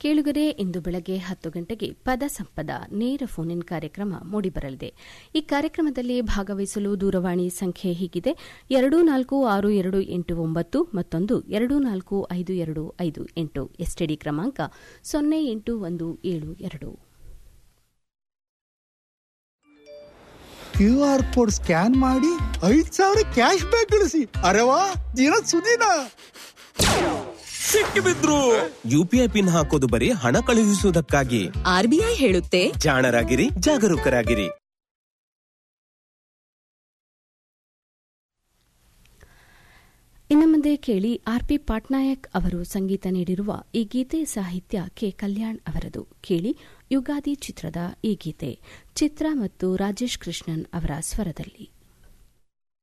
ಕೇಳುಗರೆ ಇಂದು ಬೆಳಗ್ಗೆ ಹತ್ತು ಗಂಟೆಗೆ ಪದ ಸಂಪದ ನೇರ ಫೋನ್ ಇನ್ ಕಾರ್ಯಕ್ರಮ ಮೂಡಿಬರಲಿದೆ ಈ ಕಾರ್ಯಕ್ರಮದಲ್ಲಿ ಭಾಗವಹಿಸಲು ದೂರವಾಣಿ ಸಂಖ್ಯೆ ಹೀಗಿದೆ ಎರಡು ನಾಲ್ಕು ಆರು ಎರಡು ಎಂಟು ಒಂಬತ್ತು ಮತ್ತೊಂದು ಎರಡು ನಾಲ್ಕು ಐದು ಎರಡು ಐದು ಎಂಟು ಎಸ್ಟಿಡಿ ಕ್ರಮಾಂಕ ಸೊನ್ನೆ ಎಂಟು ಒಂದು ಏಳು ಎರಡು ಕ್ಯೂ ಆರ್ ಕೋಡ್ ಸ್ಕ್ಯಾನ್ ಮಾಡಿ ಐದ್ ಸಾವಿರ ಕ್ಯಾಶ್ ಬ್ಯಾಕ್ ಗಳಿಸಿ ಅರೆವಾ ದಿನ ಸುದಿನ ಸಿಕ್ಕಿಬಿದ್ರು ಯುಪಿಐ ಪಿನ್ ಹಾಕೋದು ಬರೀ ಹಣ ಕಳುಹಿಸುವುದಕ್ಕಾಗಿ ಆರ್ಬಿಐ ಹೇಳುತ್ತೆ ಜಾಣರಾಗಿರಿ ಜಾಗರೂಕರಾಗಿರಿ ಇನ್ನು ಮುಂದೆ ಕೇಳಿ ಆರ್ಪಿ ಪಾಟ್ನಾಯಕ್ ಅವರು ಸಂಗೀತ ನೀಡಿರುವ ಈ ಗೀತೆ ಸಾಹಿತ್ಯ ಕೆ ಕಲ್ಯಾಣ್ ಅವರದು ಕೇಳಿ ಯುಗಾದಿ ಚಿತ್ರದ ಈ ಗೀತೆ ಚಿತ್ರ ಮತ್ತು ರಾಜೇಶ್ ಕೃಷ್ಣನ್ ಅವರ ಸ್ವರದಲ್ಲಿ